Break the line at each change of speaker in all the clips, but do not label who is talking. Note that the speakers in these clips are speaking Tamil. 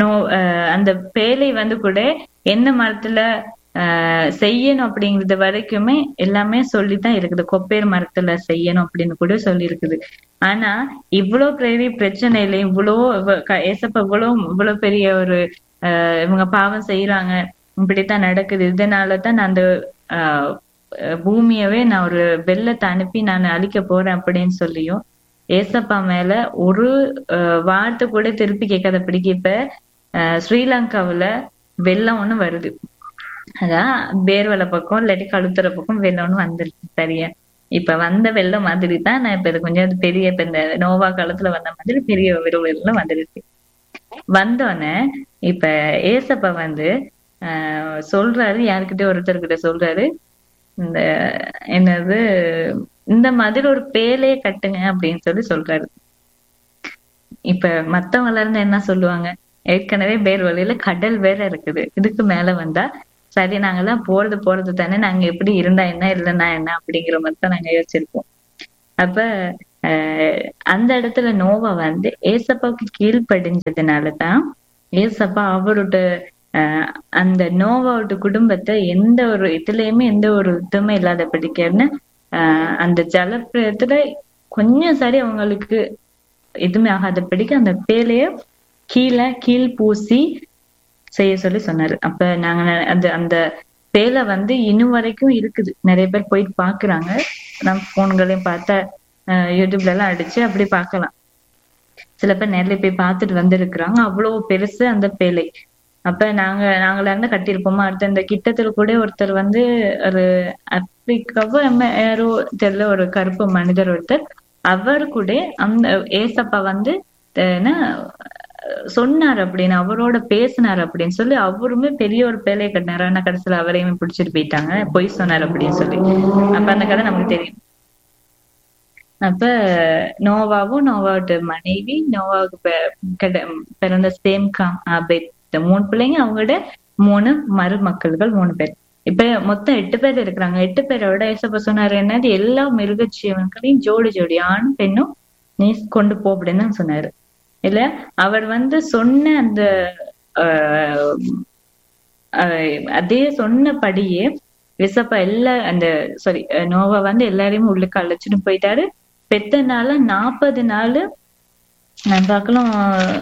நோ அஹ் அந்த பேலை வந்து கூட என்ன மரத்துல ஆஹ் செய்யணும் அப்படிங்கிறது வரைக்குமே எல்லாமே சொல்லித்தான் இருக்குது கொப்பேர் மரத்துல செய்யணும் அப்படின்னு கூட சொல்லி இருக்குது ஆனா இவ்வளவு பெரிய பிரச்சனையில இவ்வளோ இவ- க- ஏசப்பா இவ்வளவு இவ்வளவு பெரிய ஒரு ஆஹ் இவங்க பாவம் செய்யறாங்க இப்படித்தான் நடக்குது இதனாலதான் நான் அந்த ஆஹ் அஹ் பூமியவே நான் ஒரு வெள்ளத்தை அனுப்பி நான் அழிக்க போறேன் அப்படின்னு சொல்லியும் ஏசப்பா மேல ஒரு ஆஹ் வார்த்தை கூட திருப்பி கேட்காதபடிக்கு இப்ப ஆஹ் ஸ்ரீலங்காவுல வெள்ளம் ஒண்ணு வருது அதான் பேர்வலை பக்கம் இல்லாட்டி கழுத்துற பக்கம் வெள்ளம் ஒண்ணு வந்துருச்சு சரியா இப்ப வந்த வெள்ளம் மாதிரி தான் நான் இப்ப இது கொஞ்சம் பெரிய இப்ப இந்த நோவா காலத்துல வந்த மாதிரி பெரிய ஒரு வெள்ளம் வந்துருச்சு வந்தோடனே இப்ப ஏசப்பா வந்து ஆஹ் சொல்றாரு யாருக்கிட்ட ஒருத்தர்கிட்ட சொல்றாரு இந்த என்னது இந்த மாதிரி ஒரு பேலையை கட்டுங்க அப்படின்னு சொல்லி சொல்றாரு இப்ப மத்தவங்க இருந்து என்ன சொல்லுவாங்க ஏற்கனவே பேர் வழியில கடல் வேற இருக்குது இதுக்கு மேல வந்தா சரி நாங்கெல்லாம் போறது போறது தானே நாங்க எப்படி இருந்தா என்ன இல்லைன்னா என்ன அப்படிங்கிற மாதிரி தான் நாங்க யோசிச்சிருப்போம் அப்ப ஆஹ் அந்த இடத்துல நோவா வந்து ஏசப்பாவுக்கு கீழ்ப்படிஞ்சதுனாலதான் ஏசப்பா அவரோட ஆஹ் அந்த நோவாவோட குடும்பத்தை எந்த ஒரு இதுலயுமே எந்த ஒரு இதுவுமே இல்லாத படிக்கன்னு ஆஹ் அந்த ஜலப்பிரயத்துல கொஞ்சம் சரி அவங்களுக்கு எதுவுமே ஆகாதபடிக்கு அந்த பேலைய கீழே கீழ் பூசி செய்ய சொல்லி சொன்னாரு அப்ப நாங்க நெ- அந்த அந்த பேலை வந்து இன்னும் வரைக்கும் இருக்குது நிறைய பேர் போயிட்டு பாக்குறாங்க நம்ம போன்களையும் பார்த்தா ஆஹ் யூடியூப்ல எல்லாம் அடிச்சு அப்படி பார்க்கலாம் சில பேர் நேர்ல போய் பார்த்துட்டு வந்திருக்கிறாங்க அவ்வளவு பெருசு அந்த பேலை அப்ப நாங்க நாங்களா இருந்து கட்டியிருப்போமா அடுத்த இந்த கிட்டத்துல கூட ஒருத்தர் வந்து ஒரு ஆப்பிரிக்காவோ நம்ம யாரோ தெரியல ஒரு கருப்பு மனிதர் ஒருத்தர் அவர் கூட அந்த ஏசப்பா வந்து அஹ் என்ன சொன்னார் அப்படின்னு அவரோட பேசினார் அப்படின்னு சொல்லி அவருமே பெரிய ஒரு பேலையை கட்டினாரு ஆனா கடைசியில அவரையுமே பிடிச்சிட்டு போயிட்டாங்க பொய் சொன்னார் அப்படின்னு சொல்லி அப்ப அந்த கதை நமக்கு தெரியும் அப்ப நோவாவும் நோவாவோட மனைவி நோவாவுக்கு பெ- கிட- பிறந்த சேம் காம் ஆபேத் இந்த மூணு பிள்ளைங்க அவங்களோட மூணு மருமக்கள்கள் மூணு பேர் இப்ப மொத்தம் எட்டு பேர் இருக்கிறாங்க எட்டு பேரோட ஏசப்பா சொன்னாரு என்னது எல்லா மிருக ஜீவன்களையும் ஜோடி ஜோடி ஆணும் பெண்ணும் நீ கொண்டு போ அப்படின்னு தான் சொன்னாரு இல்ல அவர் வந்து சொன்ன அந்த ஆஹ் ஆஹ் அதே சொன்னபடியே விசப்பா எல்லா அந்த சாரி நோவா வந்து எல்லாரையுமே உள்ளுக்கு அழைச்சிட்டு போயிட்டாரு பெத்த நாள நாற்பது நாள் நான் பார்க்கலாம்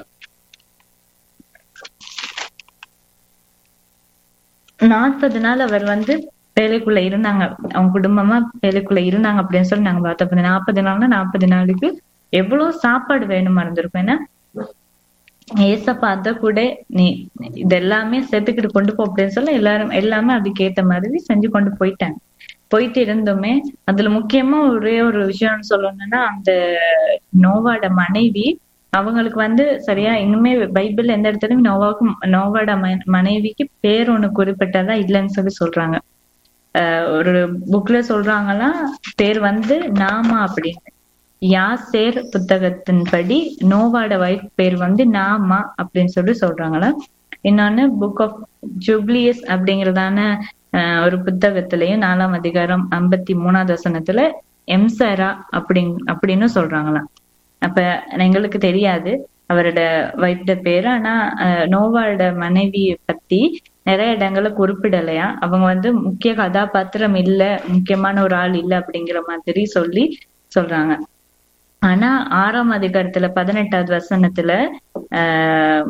நாற்பது நாள் அவர் வந்து வேலைக்குள்ள இருந்தாங்க அவங்க குடும்பமா வேலைக்குள்ள இருந்தாங்க அப்படின்னு சொல்லி நாங்க பார்த்தோம் நாற்பது நாள்னா நாற்பது நாளுக்கு எவ்வளவு சாப்பாடு வேணுமா இருந்திருக்கும் ஏன்னா ஏசப்பா அத கூட நீ இதெல்லாமே சேர்த்துக்கிட்டு கொண்டு போ அப்படின்னு சொல்ல எல்லாரும் எல்லாமே அதுக்கேத்த மாதிரி செஞ்சு கொண்டு போயிட்டாங்க போயிட்டு இருந்தோமே அதுல முக்கியமா ஒரே ஒரு விஷயம் சொல்லணும்னா அந்த நோவாட மனைவி அவங்களுக்கு வந்து சரியா இன்னுமே பைபிள் எந்த இடத்துலயும் நோவாவுக்கும் நோவாட ம- மனைவிக்கு பேர் ஒண்ணு குறிப்பிட்டதா இல்லைன்னு சொல்லி சொல்றாங்க ஆஹ் ஒரு புக்ல சொல்றாங்களாம் பேர் வந்து நாமா அப்படின்னு யாசேர் புத்தகத்தின்படி நோவாட வைஃப் பேர் வந்து நாமா அப்படின்னு சொல்லி சொல்றாங்களா இன்னொன்னு புக் ஆஃப் ஜூப்ளியஸ் அப்படிங்கறதான ஆஹ் ஒரு புத்தகத்திலையும் நாலாம் அதிகாரம் ஐம்பத்தி மூணாவது வசனத்துல எம்சரா அப்படிங் அப்படின்னு சொல்றாங்களாம் அப்ப எங்களுக்கு தெரியாது அவரோட வைஃப்ட பேரு ஆனா ஆஹ் நோவாவோட மனைவியை பத்தி நிறைய இடங்கள்ல குறிப்பிடலையா அவங்க வந்து முக்கிய கதாபாத்திரம் இல்ல முக்கியமான ஒரு ஆள் இல்ல அப்படிங்கிற மாதிரி சொல்லி சொல்றாங்க ஆனா ஆறாம் அதிகாரத்துல பதினெட்டாவது வசனத்துல ஆஹ்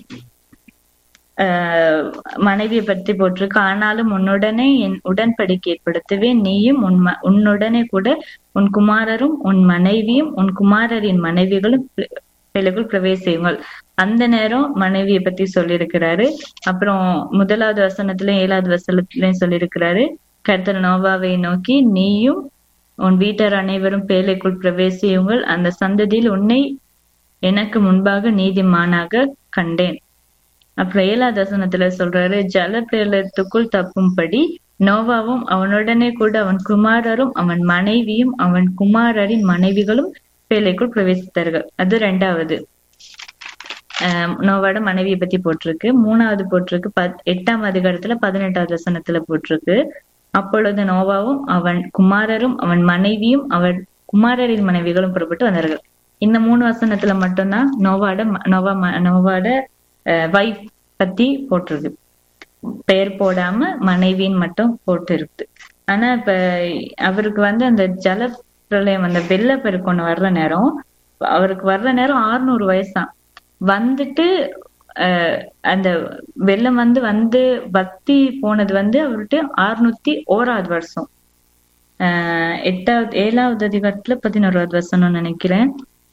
ஆஹ் மனைவியை பத்தி போட்டிருக்கு ஆனாலும் உன்னுடனே என் உடன்படிக்கை ஏற்படுத்துவேன் நீயும் உன் ம- உன்னுடனே கூட உன் குமாரரும் உன் மனைவியும் உன் குமாரரின் மனைவிகளும் பி- பிள்ளைகள் பிரவேசியுங்கள் அந்த நேரம் மனைவியை பத்தி சொல்லியிருக்கிறாரு அப்புறம் முதலாவது வசனத்திலயும் ஏழாவது வசனத்திலயும் சொல்லியிருக்கிறாரு கர்த்தர் நோவாவை நோக்கி நீயும் உன் வீட்டார் அனைவரும் பேழைக்குள் பிரவேசியுங்கள் அந்த சந்ததியில் உன்னை எனக்கு முன்பாக நீதிமானாக கண்டேன் அப்புறம் ஏழாவது வசனத்துல சொல்றாரு ஜலப்பிரளயத்துக்குள் தப்பும்படி நோவாவும் அவனுடனே கூட அவன் குமாரரும் அவன் மனைவியும் அவன் குமாரரின் மனைவிகளும் பேழைக்குள் பிரவேசித்தார்கள் அது ரெண்டாவது ஆஹ் நோவாட மனைவியை பத்தி போட்டிருக்கு மூணாவது போட்டிருக்கு பத் எட்டாம் அதிகாரத்துல பதினெட்டாவது வசனத்துல போட்டிருக்கு அப்பொழுது நோவாவும் அவன் குமாரரும் அவன் மனைவியும் அவன் குமாரரின் மனைவிகளும் புறப்பட்டு வந்தார்கள் இந்த மூணு வசனத்துல மட்டும்தான் நோவாட ம- நோவா ம- நோவாட வைஃப் பத்தி போட்டிருக்கு பெயர் போடாம மனைவின்னு மட்டும் போட்டு இருக்கு ஆனா இப்ப அவருக்கு வந்து அந்த ஜல பிரளயம் அந்த வெள்ளப்பெருக்கு ஒண்ணு வர்ற நேரம் அவருக்கு வர்ற நேரம் ஆறுநூறு வயசுதான் வந்துட்டு அஹ் அந்த வெள்ளம் வந்து வந்து பக்தி போனது வந்து அவர்கிட்ட அறுநூத்தி ஓராவது வருஷம் ஆஹ் எட்டாவது ஏழாவது அதிகாரத்துல பதினோராவது வசனம் நினைக்கிறேன்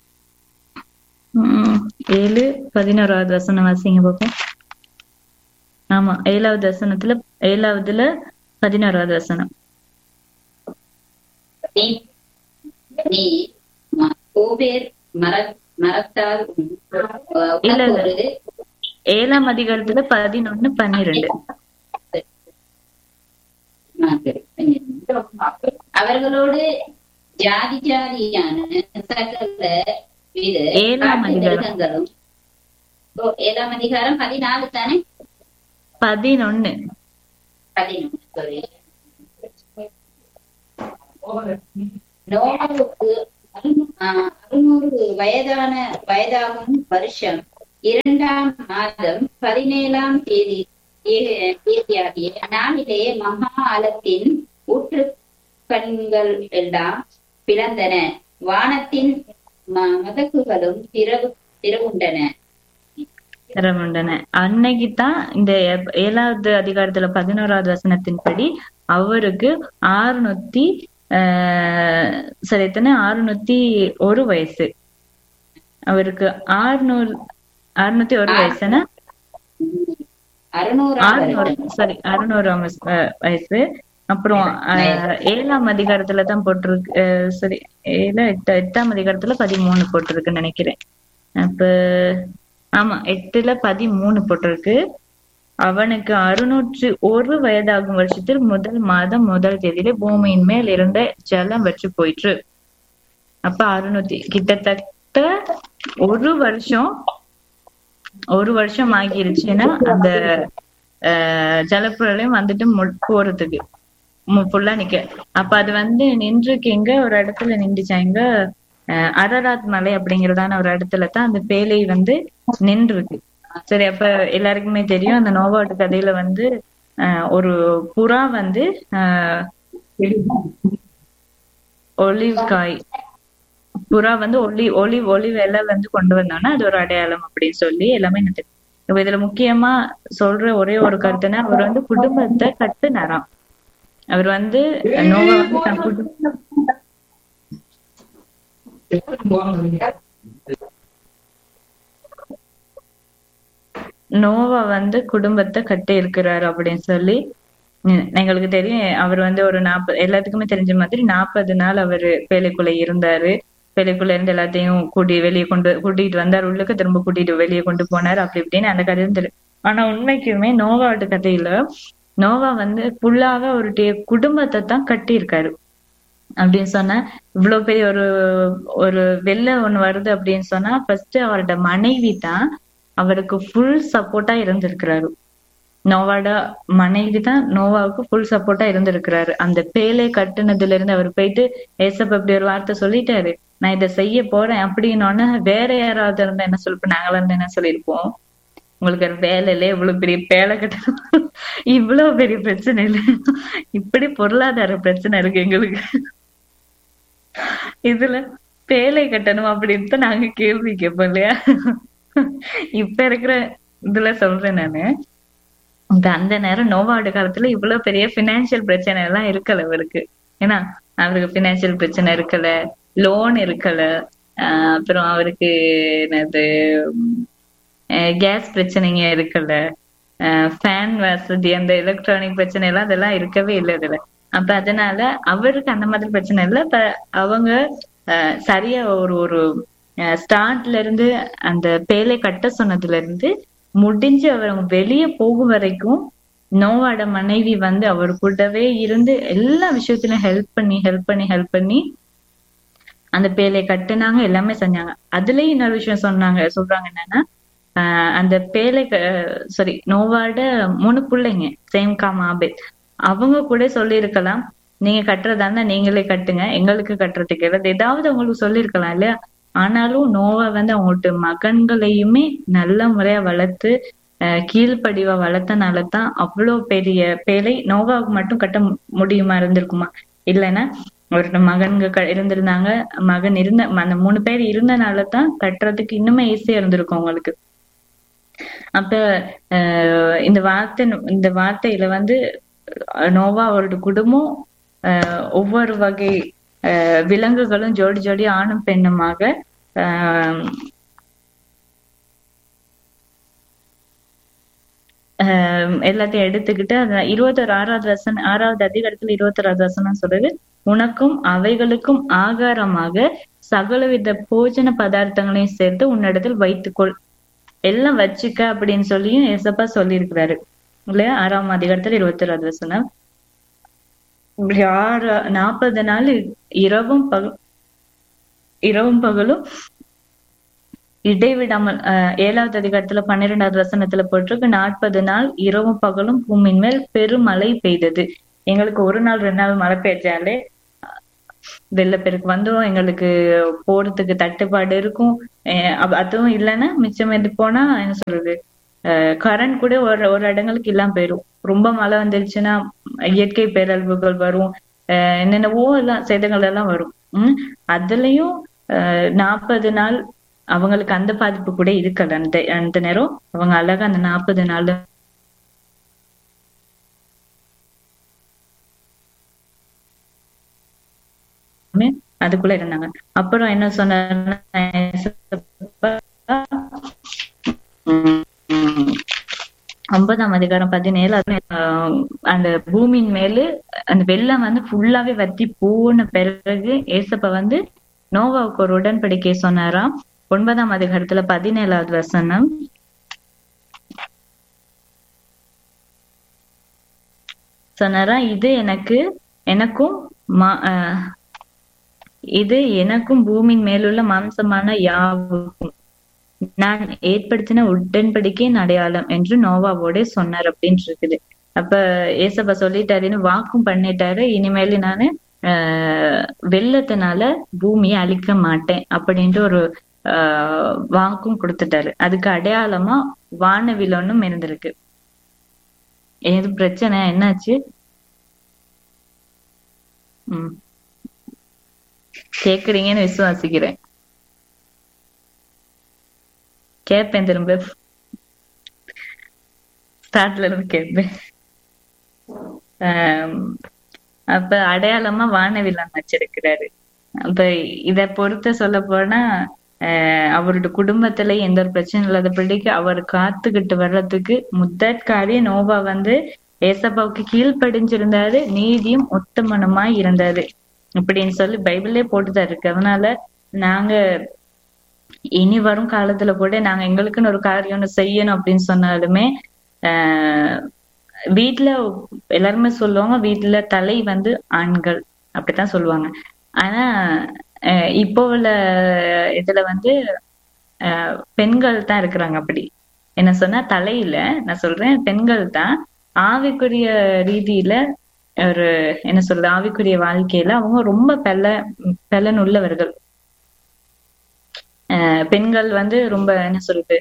உம் ஏழு பதினோராவது வசனம் வாசிங்க பார்ப்போம் ஆமா ஏழாவது வசனத்துல ஏழாவதுல பதினோராவது வசனம்
நீ நீ ம- கோபேர் மர மரத்தால் உன், அஹ்,
இல்ல, இல்ல.
உனக்கொரு
ஏழாம் அதிகாரத்துல பதினொன்னு பன்னிரெண்டு
அவர்களோடு ஜாதி ஜாதியான சகல வித
ஏழாம்
காட்டு
அதிகாரம்.
மிருகங்களும் ஓ, ஏழாம் அதிகாரம் பதினாலு தானே
பதினொன்னு
பதினொன்று sorry. நோவாவுக்கு ஆஹ், அறுநூறு வயதான வயதாகும் வருஷம் இரண்டாம் மாதம் பதினேழாம் தேதி ஏ- தேதியாகிய நாளிலே மகா ஆலத்தின் ஊற்று கண்கள் எல்லாம் பிளந்தன வானத்தின் ம- மதகுகளும் திறவு திறவுண்டன
தரமுண்டன அன்னைக்கு தான் இந்த ஏ- ஏழாவது அதிகாரத்துல பதினோராவது வசனத்தின்படி அவருக்கு ஆறுநூத்தி ஆஹ் சரி எத்தனை ஆறுநூத்தி ஒரு வயசு அவருக்கு ஆறுநூறு அறுநூத்தி ஒரு வயசுனா
அறுநூறாம்
ஆறுநூறு
வருடம்
சாரி அறுநூறாம் வயசு- அஹ் வயசு அப்புறம் அஹ், ஏழாம் அதிகாரத்துல தான் போட்டிருக்கு அஹ், சரி ஏழு எட்டு எட்டாம் அதிகாரத்துல பதிமூணு போட்டிருக்குன்னு நினைக்கிறேன் அப்ப ஆமா எட்டுல பதிமூணு போட்டிருக்கு அவனுக்கு அறுநூற்று ஒரு வயதாகும் வருஷத்தில் முதல் மாதம் முதல் தேதியில பூமியின் மேல் இருந்த ஜலம் வற்றி போயிற்று அப்ப அறுநூத்தி கிட்டத்தட்ட ஒரு வருஷம் ஒரு வருஷம் ஆகிருச்சுன்னா அந்த ஆஹ் ஜலப்புழலையும் வந்துட்டு மு- போறதுக்கு ஃபுல்லா நிக்க அப்ப அது வந்து நின்றுக்கு எங்க ஒரு இடத்துல நின்றுச்சாங்க அரராத் மலை அப்படிங்கறதான ஒரு இடத்துல தான் அந்த பேலை வந்து நின்றுருக்கு சரி அப்ப எல்லாருக்குமே தெரியும் அந்த நோவாட்டு கதையில வந்து ஆஹ் ஒரு புறா வந்து ஆஹ் ஒலிவ் காய் புறா வந்து ஒளி ஒளி ஒளி வெலை வந்து கொண்டு வந்தோம்னா அது ஒரு அடையாளம் அப்படின்னு சொல்லி எல்லாமே எனக்கு தெரியும். இப்ப இதுல முக்கியமா சொல்ற ஒரே ஒரு கருத்துனா அவர் வந்து குடும்பத்தை கட்டுனாராம் அவர் வந்து நோவா வந்து தன் குடும்ப நோவா வந்து குடும்பத்தை கட்டி இருக்கிறாரு அப்படின்னு சொல்லி உம் எங்களுக்கு தெரியும் அவர் வந்து ஒரு நாற்பது எல்லாத்துக்குமே தெரிஞ்ச மாதிரி நாற்பது நாள் அவரு பேலைக்குள்ள இருந்தாரு பேலைக்குள்ள இருந்து எல்லாத்தையும் கூட்டி வெளியே கொண்டு கூட்டிட்டு வந்தார் உள்ளுக்கு திரும்ப கூட்டிட்டு வெளியே கொண்டு போனாரு அப்படி இப்படின்னு அந்த கதையும் தெரியும் ஆனா உண்மைக்குமே நோவாவோட கதையில நோவா வந்து ஃபுல்லாக அவருடைய குடும்பத்தை தான் கட்டி இருக்காரு அப்படின்னு சொன்னா இவ்வளவு பெரிய ஒரு ஒரு வெள்ளம் ஒண்ணு வருது அப்படின்னு சொன்னா ஃபர்ஸ்ட் அவரோட மனைவி தான் அவருக்கு ஃபுல் சப்போர்ட்டா இருந்திருக்கிறாரு நோவாட மனைவி தான் நோவாவுக்கு ஃபுல் சப்போர்ட்டா இருந்திருக்கிறாரு அந்த பேலை கட்டுனதுல இருந்து அவர் போயிட்டு ஏசப்ப இப்படி ஒரு வார்த்தை சொல்லிட்டாரு நான் இதை செய்ய போறேன் அப்படின்னோடனே வேற யாராவது இருந்தா என்ன சொல்லிப்போம் நாங்களா இருந்தா என்ன சொல்லியிருப்போம் உங்களுக்கு ஒரு வேலை இல்ல இவ்வளவு பெரிய பேலை கட்டணும் இவ்வளவு பெரிய பிரச்சனை இல்ல இப்படி பொருளாதார பிரச்சனை இருக்கு எங்களுக்கு இதுல பேலை கட்டணும் அப்படின்ட்டு நாங்க கேள்வி கேட்போம் இல்லையா இப்ப இருக்கிற இதுல சொல்றேன் நானு இந்த அந்த நேரம் நோவாடு காலத்துல இவ்வளவு பெரிய பினான்சியல் பிரச்சனை எல்லாம் இருக்கல அவருக்கு ஏன்னா அவருக்கு பினான்சியல் பிரச்சனை இருக்கல லோன் இருக்கல ஆஹ் அப்புறம் அவருக்கு என்னது கேஸ் பிரச்சனைங்க இருக்கல ஃபேன் வசதி அந்த எலக்ட்ரானிக் பிரச்சனை எல்லாம் அதெல்லாம் இருக்கவே இல்லை இதுல அப்ப அதனால அவருக்கு அந்த மாதிரி பிரச்சனை இல்லை இப்ப அவங்க ஆஹ் சரியா ஒரு ஒரு ஸ்டார்ட்ல இருந்து அந்த பேலை கட்ட சொன்னதுல இருந்து முடிஞ்சு அவர் வெளியே போகும் வரைக்கும் நோவாட மனைவி வந்து அவர் கூடவே இருந்து எல்லா விஷயத்திலும் ஹெல்ப் பண்ணி ஹெல்ப் பண்ணி ஹெல்ப் பண்ணி அந்த பேலையை கட்டுனாங்க எல்லாமே செஞ்சாங்க அதுலயும் இன்னொரு விஷயம் சொன்னாங்க சொல்றாங்க என்னன்னா ஆஹ் அந்த பேலை சாரி நோவாட மூணு பிள்ளைங்க சேம் காம் ஆபேத் அவங்க கூட சொல்லியிருக்கலாம் நீங்க கட்டுறதா இருந்தா நீங்களே கட்டுங்க எங்களுக்கு கட்டுறதுக்கு இல்லை ஏதாவது உங்களுக்கு சொல்லியிருக்கலாம் இல்லையா ஆனாலும் நோவா வந்து அவங்கள்ட்ட மகன்களையுமே நல்ல முறையா வளர்த்து அஹ் கீழ்ப்படிவா வளர்த்தனாலதான் அவ்வளவு பெரிய பேலை நோவாவுக்கு மட்டும் கட்ட மு- முடியுமா இருந்திருக்குமா இல்லைன்னா ஒரு மகன்க க- இருந்திருந்தாங்க மகன் இருந்த அந்த மூணு பேர் இருந்தனாலதான் கட்டுறதுக்கு இன்னுமே ஈஸியா இருந்திருக்கும் அவங்களுக்கு அப்ப அஹ் இந்த வார்த்தை இந்த வார்த்தையில வந்து அஹ் நோவா அவரோட குடும்பம் அஹ் ஒவ்வொரு வகை அஹ் விலங்குகளும் ஜோடி ஜோடி ஆணும் பெண்ணுமாக ஆஹ் ஆஹ் எல்லாத்தையும் எடுத்துக்கிட்டு அந்த இருபத்தொரு ஆறாவது வசனம் ஆறாவது அதிகாரத்துல இருபத்தொராவது வசனம் சொல்றது உனக்கும் அவைகளுக்கும் ஆகாரமாக சகலவித போஜன பதார்த்தங்களையும் சேர்த்து உன்னிடத்தில் வைத்துக்கொள் எல்லாம் வச்சுக்க அப்படின்னு சொல்லியும் ஏசப்பா சொல்லியிருக்கிறாரு இல்லையா ஆறாம் அதிகாரத்துல இருபத்தொராவது வசனம் இப்படி ஆறு நாற்பது நாள் இரவும் பகல் இரவும் பகலும் இடைவிடாமல் ஆஹ் ஏழாவது அதிகாரத்துல பன்னிரெண்டாவது வசனத்துல போட்டிருக்கு நாற்பது நாள் இரவும் பகலும் பூமியின் மேல் பெருமழை பெய்தது எங்களுக்கு ஒரு நாள் ரெண்டு நாள் மழை பெய்ஞ்சாலே வெள்ளப்பெருக்கு வந்துரும் எங்களுக்கு போறதுக்கு தட்டுப்பாடு இருக்கும் அஹ் அப்ப அதுவும் இல்லைன்னா மிச்சம் எது போனா என்ன சொல்றது கரண்ட் கூட ஒரு ஒரு இடங்களுக்கு இல்லாம போயிரும் ரொம்ப மழை வந்துருச்சுன்னா இயற்கை பேரழிவுகள் வரும் அஹ் என்னென்னவோ எல்லாம் சேதங்கள் எல்லாம் வரும் உம் அதுலயும் நாற்பது நாள் அவங்களுக்கு அந்த பாதிப்பு கூட இருக்கல அந்த அந்த நேரம் அவங்க அழகா அந்த நாற்பது நாள் அதுக்குள்ள இருந்தாங்க அப்புறம் என்ன சொன்னாருன்னா ஒன்பதாம் அதிகாரம் பதினேழு ஆஹ் அந்த பூமியின் மேலு அந்த வெள்ளம் வந்து ஃபுல்லாவே வத்தி போன பிறகு ஏசப்ப வந்து நோவாவுக்கு ஒரு உடன்படிக்கை சொன்னாராம் ஒன்பதாம் அதிகாரத்துல பதினேழாவது வசனம் சொன்னாரா இது எனக்கு எனக்கும் மா ஆஹ் இது எனக்கும் பூமியின் மேலுள்ள மாம்சமான யாவுக்கும் நான் ஏற்படுத்தின உடன்படிக்கையின் அடையாளம் என்று நோவாவோட சொன்னார் அப்படின்னு இருக்குது அப்ப ஏசப்பா சொல்லிட்டாருன்னு வாக்கும் பண்ணிட்டாரு இனிமேல் நானு ஆஹ் வெள்ளத்தினால பூமியை அழிக்க மாட்டேன் அப்படின்ட்டு ஒரு ஆஹ் வாக்கும் கொடுத்துட்டாரு அதுக்கு அடையாளமா வானவில் ஒண்ணும் இருந்திருக்கு ஏது பிரச்சனை என்னாச்சு உம் கேக்குறீங்கன்னு விசுவாசிக்கிறேன் கேட்பேன் திரும்ப ஸ்டார்ட்ல இருந்து கேட்பேன் அப்ப அடையாளமா வானவில்லாம் வச்சிருக்கிறாரு அப்ப இத பொறுத்த சொல்ல போனா அவரோட குடும்பத்துல எந்த ஒரு பிரச்சனை இல்லாதபடிக்கு அவர் காத்துக்கிட்டு வர்றதுக்கு முதற்காரிய நோவா வந்து ஏசப்பாவுக்கு கீழ்ப்படிஞ்சிருந்தாரு நீதியும் உத்தமனமா இருந்தாரு அப்படின்னு சொல்லி பைபிளே போட்டுதான் இருக்கு அதனால நாங்க இனி வரும் காலத்துல கூட நாங்க எங்களுக்குன்னு ஒரு காரியம் ஒண்ணு செய்யணும் அப்படின்னு சொன்னாலுமே ஆஹ் வீட்டுல எல்லாருமே சொல்லுவாங்க வீட்டுல தலை வந்து ஆண்கள் அப்படித்தான் சொல்லுவாங்க ஆனா இப்போ உள்ள இதுல வந்து ஆஹ் பெண்கள் தான் இருக்கிறாங்க அப்படி என்ன சொன்னா தலையில நான் சொல்றேன் பெண்கள் தான் ஆவிக்குரிய ரீதியில ஒரு என்ன சொல்றது ஆவிக்குரிய வாழ்க்கையில அவங்க ரொம்ப பெல பெலன் உள்ளவர்கள் பெண்கள் வந்து ரொம்ப என்ன சொல்றது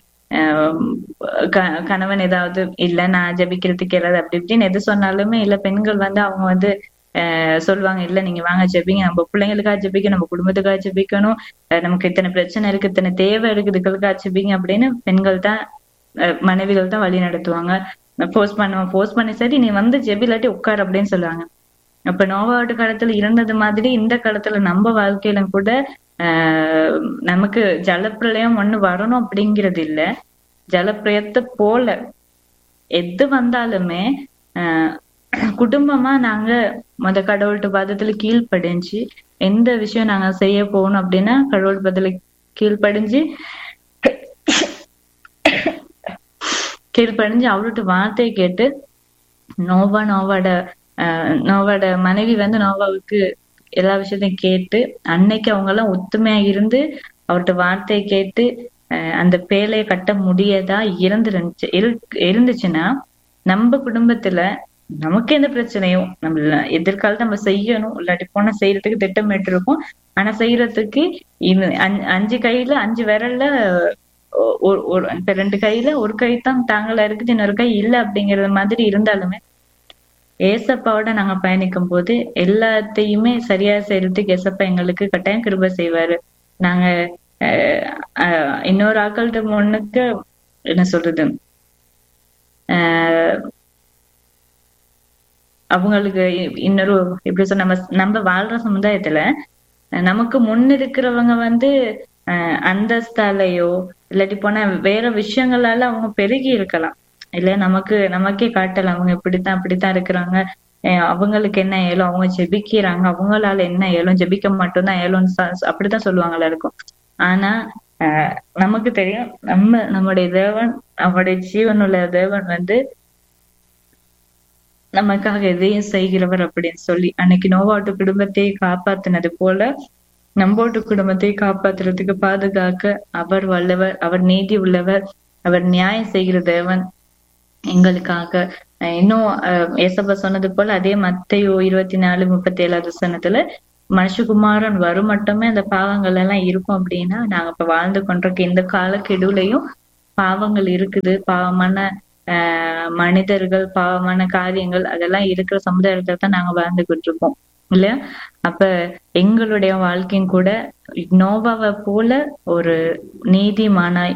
கணவன் ஏதாவது இல்ல நான் ஜபிக்கிறதுக்கு ஏதாவது அப்படி இப்படின்னு எது சொன்னாலுமே இல்ல பெண்கள் வந்து அவங்க வந்து சொல்லுவாங்க இல்ல நீங்க வாங்க ஜெபிங்க நம்ம பிள்ளைங்களுக்காக ஜெபிக்கணும் நம்ம குடும்பத்துக்காக ஜெபிக்கணும் நமக்கு இத்தனை பிரச்சனை இருக்கு இத்தனை தேவை இருக்கு இதுகளுக்காக ஜெபிங்க அப்படின்னு பெண்கள் தான் மனைவிகள் தான் வழி நடத்துவாங்க போஸ்ட் பண்ணுவோம் போஸ்ட் பண்ணி சரி நீ வந்து ஜெபி இல்லாட்டி உட்கார் அப்படின்னு சொல்லுவாங்க அப்ப நோவாட்டு காலத்துல இருந்தது மாதிரி இந்த காலத்துல நம்ம வாழ்க்கையில கூட ஆஹ் நமக்கு ஜலப்பிரளயம் ஒண்ணு வரணும் அப்படிங்கிறது இல்ல ஜலப்பிரயத்தை போல எது வந்தாலுமே ஆஹ் குடும்பமா நாங்க மொத கடவுள்கிட்ட பாதத்துல கீழ்ப்படிஞ்சு எந்த விஷயம் நாங்க செய்ய போகணும் அப்படின்னா கடவுள் பதில கீழ்ப்படிஞ்சு கீழ்ப்படிஞ்சு அவர்கிட்ட வார்த்தையை கேட்டு நோவா நோவாட ஆஹ் நோவாட மனைவி வந்து நோவாவுக்கு எல்லா விஷயத்தையும் கேட்டு அன்னைக்கு அவங்க எல்லாம் ஒத்துமையா இருந்து அவர்கிட்ட வார்த்தையை கேட்டு அந்த பேலையை கட்ட முடியதா இருந்துருந்துச்சு இருந்துச்சுன்னா நம்ம குடும்பத்துல நமக்கு எந்த பிரச்சனையும் நம்ம எதிர்காலத்தை நம்ம செய்யணும் இல்லாட்டி போனா செய்யறதுக்கு திட்டமிட்டு இருக்கோம் ஆனா செய்யறதுக்கு இது அஞ்சு- அஞ்சு கையில அஞ்சு விரல்ல ஒ- ஒ- ஒரு இப்ப ரெண்டு கையில ஒரு கை தான் தாங்களா இருக்குது இன்னொரு கை இல்ல அப்படிங்கறது மாதிரி இருந்தாலுமே ஏசப்பாவோட நாங்க பயணிக்கும் போது எல்லாத்தையுமே சரியா செய்யறதுக்கு ஏசப்பா எங்களுக்கு கட்டாயம் கிருபை செய்வாரு நாங்க அஹ், அஹ், இன்னொரு ஆக்கள்கிட்ட முன்னுக்கு என்ன சொல்றது ஆஹ் அவங்களுக்கு இ- இன்னொரு எப்படி சொல்ல நம்ம நம்ம வாழ்ற சமுதாயத்துல அஹ் நமக்கு முன் இருக்கிறவங்க வந்து அஹ் அந்தஸ்தாலையோ இல்லாட்டி போனா வேற விஷயங்களால அவங்க பெருகி இருக்கலாம் இல்ல நமக்கு நமக்கே காட்டலாம் அவங்க இப்படித்தான் அப்படித்தான் இருக்கிறாங்க அஹ் அவங்களுக்கு என்ன ஏலும் அவங்க ஜெபிக்கிறாங்க அவங்களால என்ன ஏலும் ஜெபிக்க மட்டும்தான் ஏலும்னு ச- அப்படித்தான் சொல்லுவாங்களா இருக்கும் ஆனா ஆஹ் நமக்கு தெரியும் நம்ம நம்முடைய தேவன் நம்முடைய ஜீவனுள்ள தேவன் வந்து நமக்காக எதையும் செய்கிறவர் அப்படின்னு சொல்லி அன்னைக்கு நோவாட்டு குடும்பத்தை காப்பாத்தினது போல நம்போட்டு குடும்பத்தை காப்பாத்துறதுக்கு பாதுகாக்க அவர் வல்லவர் அவர் நீதி உள்ளவர் அவர் நியாயம் செய்கிற தேவன் எங்களுக்காக அஹ் இன்னும் அஹ் ஏசப்பா சொன்னது போல அதே மத்தையோ இருபத்தி நாலு முப்பத்தி ஏழாவது வசனத்துல மனுஷகுமாரன் வரும் மட்டுமே அந்த பாவங்கள் எல்லாம் இருக்கும் அப்படின்னா நாங்க இப்ப வாழ்ந்து கொண்டிருக்க இந்த காலக்கெடுவுலையும் பாவங்கள் இருக்குது பாவமான ஆஹ் மனிதர்கள் பாவமான காரியங்கள் அதெல்லாம் இருக்கிற சமுதாயத்துல தான் நாங்க வாழ்ந்துகிட்டு இருக்கோம் இல்லையா அப்ப எங்களுடைய வாழ்க்கையும் கூட நோவாவை போல ஒரு நீதிமானாய்